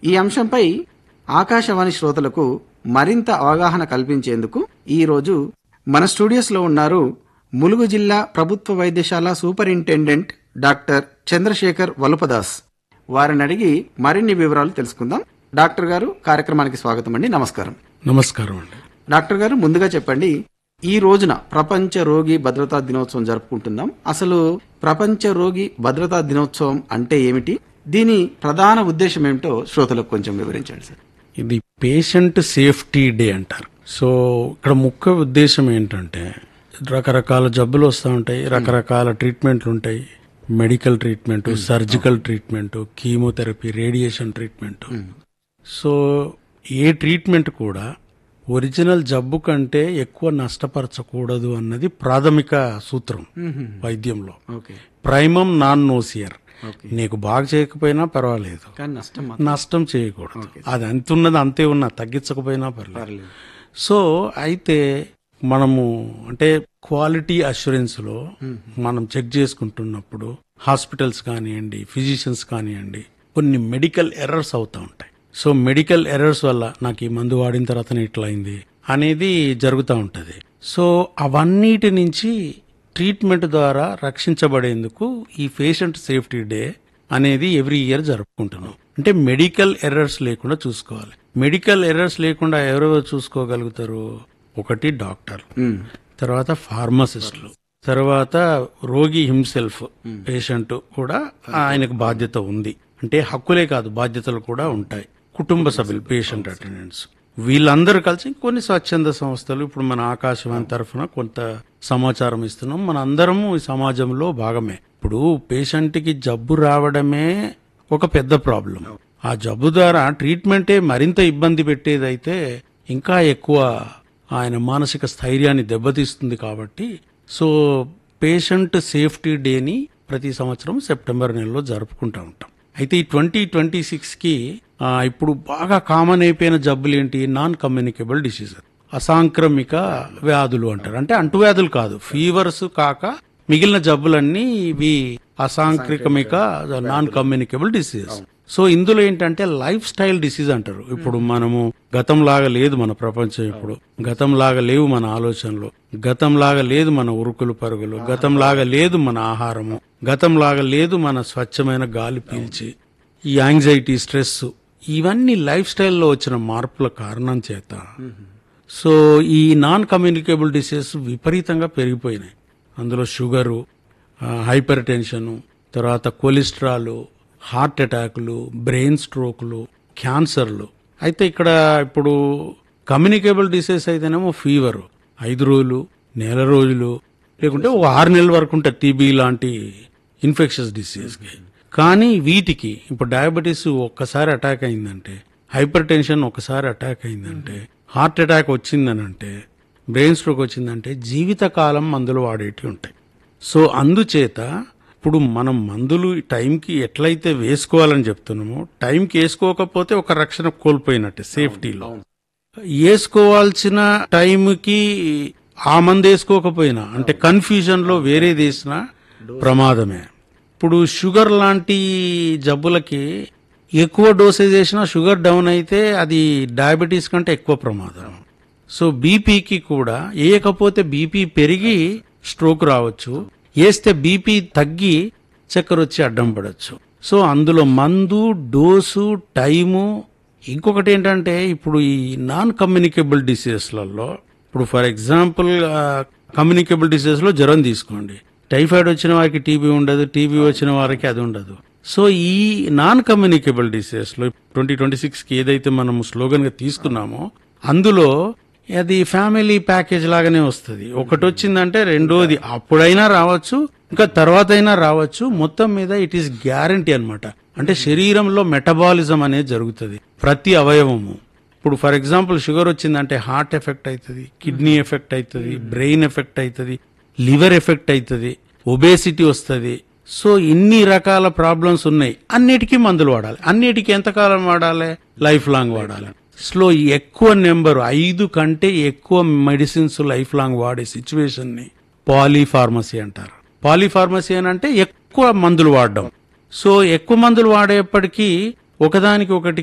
ఈ అంశంపై ఆకాశవాణి శ్రోతలకు మరింత అవగాహన కల్పించేందుకు ఈ రోజు మన స్టూడియోస్లో ఉన్నారు ములుగు జిల్లా ప్రభుత్వ వైద్యశాల సూపరింటెండెంట్ డాక్టర్ చంద్రశేఖర్ వలుపదాస్ వారిని అడిగి మరిన్ని వివరాలు తెలుసుకుందాం డాక్టర్ గారు కార్యక్రమానికి స్వాగతం అండి నమస్కారం నమస్కారం అండి డాక్టర్ గారు ముందుగా చెప్పండి ఈ రోజున ప్రపంచ రోగి భద్రతా దినోత్సవం జరుపుకుంటున్నాం అసలు ప్రపంచ రోగి భద్రతా దినోత్సవం అంటే ఏమిటి దీని ప్రధాన ఉద్దేశం ఏమిటో శ్రోతలకు కొంచెం వివరించండి సార్ ఇది పేషెంట్ సేఫ్టీ డే అంటారు సో ఇక్కడ ముఖ్య ఉద్దేశం ఏంటంటే రకరకాల జబ్బులు వస్తూ ఉంటాయి రకరకాల ట్రీట్మెంట్లు ఉంటాయి medical treatment surgical treatment chemotherapy radiation treatment so ఏ ట్రీట్మెంట్ కూడా ఒరిజినల్ జబ్బు కంటే ఎక్కువ నష్టపరచకూడదు అన్నది ప్రాథమిక సూత్రం వైద్యంలో ఓకే ప్రైమం నాన్ నోసియర్ నీకు బాగా చేయకపోయినా పర్వాలేదు కానీ నష్టం మాత్రం నష్టం చేయకూడదు అది అంత ఉన్నది అంతే ఉన్నా తగ్గించకపోయినా పర్లేదు పర్లేదు సో అయితే మనము అంటే క్వాలిటీ అష్యూరెన్స్ లో మనం చెక్ చేసుకుంటున్నప్పుడు హాస్పిటల్స్ కానివ్వండి ఫిజిషియన్స్ కానివ్వండి కొన్ని మెడికల్ ఎర్రర్స్ అవుతూ ఉంటాయి సో మెడికల్ ఎర్రర్స్ వల్ల నాకు ఈ మందు వాడిన తర్వాతనే ఇట్లా అయింది అనేది జరుగుతూ ఉంటది సో అవన్నిటి నుంచి ట్రీట్మెంట్ ద్వారా రక్షించబడేందుకు ఈ పేషెంట్ సేఫ్టీ డే అనేది ఎవ్రీ ఇయర్ జరుపుకుంటున్నాం అంటే మెడికల్ ఎర్రర్స్ లేకుండా చూసుకోవాలి మెడికల్ ఎర్రర్స్ లేకుండా ఎవరెవరు చూసుకోగలుగుతారు ఒకటి డాక్టర్ మ్మ్. తర్వాత ఫార్మసిస్టులు తర్వాత రోగి హిమ్సెల్ఫ్ పేషెంట్ కూడా ఆయనకు బాధ్యత ఉంది అంటే హక్కులే కాదు బాధ్యతలు కూడా ఉంటాయి కుటుంబ సభ్యులు పేషెంట్ అటెండెంట్స్ వీళ్ళందరూ కలిసి కొన్ని స్వచ్ఛంద సంస్థలు ఇప్పుడు మన ఆకాశవాణి తరఫున కొంత సమాచారం ఇస్తున్నాం మన అందరము ఈ సమాజంలో భాగమే ఇప్పుడు పేషెంట్ కి జబ్బు రావడమే ఒక పెద్ద ప్రాబ్లం ఆ జబ్బు ద్వారా ట్రీట్మెంటే మరింత ఇబ్బంది పెట్టేదైతే ఇంకా ఎక్కువ ఆయన మానసిక స్థైర్యాన్ని దెబ్బతీస్తుంది కాబట్టి సో పేషెంట్ సేఫ్టీ డేని ప్రతి సంవత్సరం సెప్టెంబర్ నెలలో జరుపుకుంటూ ఉంటాం అయితే ఈ ట్వంటీ ట్వంటీ సిక్స్కి ఇప్పుడు బాగా కామన్ అయిపోయిన జబ్బులు ఏంటి నాన్ కమ్యూనికేబుల్ డిసీజ్ అసాంక్రమిక వ్యాధులు అంటారు అంటే అంటువ్యాధులు కాదు ఫీవర్స్ కాక మిగిలిన జబ్బులన్నీ ఇవి అసాంక్రమిక నాన్ కమ్యూనికేబుల్ డిసీజెస్ సో ఇందులో ఏంటంటే లైఫ్ స్టైల్ డిసీజ్ అంటారు ఇప్పుడు మనము గతంలాగా లేదు మన ప్రపంచం ఇప్పుడు గతంలాగా లేవు మన ఆలోచనలు గతంలాగా లేదు మన ఉరుకులు పరుగులు గతంలాగా లేదు మన ఆహారము గతంలాగా లేదు మన స్వచ్ఛమైన గాలి పీల్చి ఈ యాంగ్జైటీ స్ట్రెస్ ఇవన్నీ లైఫ్ స్టైల్లో వచ్చిన మార్పుల కారణం చేత సో ఈ నాన్ కమ్యూనికేబుల్ డిసీజెస్ విపరీతంగా పెరిగిపోయినాయి అందులో షుగరు హైపర్ టెన్షను తర్వాత కొలెస్ట్రాల్ హార్ట్ అటాకులు బ్రెయిన్ స్ట్రోక్లు క్యాన్సర్లు అయితే ఇక్కడ ఇప్పుడు కమ్యూనికేబుల్ డిసీజ్ అయితేనేమో ఫీవర్ ఐదు రోజులు నెల రోజులు లేకుంటే ఒక ఆరు నెలల వరకు ఉంటుంది టీబీ లాంటి ఇన్ఫెక్షన్స్ డిసీజ్కి కానీ వీటికి ఇప్పుడు డయాబెటీస్ ఒక్కసారి అటాక్ అయిందంటే హైపర్ టెన్షన్ ఒకసారి అటాక్ అయిందంటే హార్ట్ అటాక్ వచ్చిందనంటే బ్రెయిన్ స్ట్రోక్ వచ్చిందంటే జీవితకాలం మందులు వాడేటివి ఉంటాయి సో అందుచేత ఇప్పుడు మనం మందులు టైంకి ఎట్లయితే వేసుకోవాలని చెప్తున్నామో టైంకి వేసుకోకపోతే ఒక రక్షణ కోల్పోయినట్టే సేఫ్టీలో వేసుకోవాల్సిన టైంకి ఆ మందు వేసుకోకపోయినా అంటే కన్ఫ్యూజన్ లో వేరేది వేసినా ప్రమాదమే ఇప్పుడు షుగర్ లాంటి జబ్బులకి ఎక్కువ డోసేజ్ వేసినా షుగర్ డౌన్ అయితే అది డయాబెటీస్ కంటే ఎక్కువ ప్రమాదం సో బీపీకి కూడా వేయకపోతే బీపీ పెరిగి స్ట్రోక్ రావచ్చు వేస్తే బీపీ తగ్గి చక్కెర వచ్చి అడ్డం పడవచ్చు సో అందులో మందు డోసు టైము ఇంకొకటి ఏంటంటే ఇప్పుడు ఈ నాన్ కమ్యూనికేబుల్ డిసీజెస్లలో ఇప్పుడు ఫర్ ఎగ్జాంపుల్ కమ్యూనికేబుల్ డిసీజెస్ లో జ్వరం తీసుకోండి టైఫాయిడ్ వచ్చిన వారికి టీబీ ఉండదు టీబీ వచ్చిన వారికి అది ఉండదు సో ఈ నాన్ కమ్యూనికేబుల్ డిసీజెస్ లో ట్వంటీ ట్వంటీ సిక్స్ కి ఏదైతే మనం స్లోగన్ గా తీసుకున్నామో అందులో అది ఫ్యామిలీ ప్యాకేజ్ లాగానే వస్తుంది ఒకటి వచ్చిందంటే రెండోది అప్పుడైనా రావచ్చు ఇంకా తర్వాత అయినా రావచ్చు మొత్తం మీద ఇట్ ఈస్ గ్యారంటీ అన్నమాట అంటే శరీరంలో మెటబాలిజం అనేది జరుగుతుంది ప్రతి అవయవము ఇప్పుడు ఫర్ ఎగ్జాంపుల్ షుగర్ వచ్చిందంటే హార్ట్ ఎఫెక్ట్ అవుతుంది కిడ్నీ ఎఫెక్ట్ అవుతుంది బ్రెయిన్ ఎఫెక్ట్ అవుతుంది లివర్ ఎఫెక్ట్ అవుతుంది ఒబేసిటీ వస్తుంది సో ఇన్ని రకాల ప్రాబ్లమ్స్ ఉన్నాయి అన్నిటికీ మందులు వాడాలి అన్నిటికీ ఎంతకాలం వాడాలి లైఫ్ లాంగ్ వాడాలి స్లో ఎక్కువ నెంబర్ ఐదు కంటే ఎక్కువ మెడిసిన్స్ లైఫ్ లాంగ్ వాడే సిచ్యువేషన్ ని పాలీఫార్మసీ అంటారు పాలీఫార్మసీ అని అంటే ఎక్కువ మందులు వాడడం సో ఎక్కువ మందులు వాడేప్పటికీ ఒకదానికి ఒకటి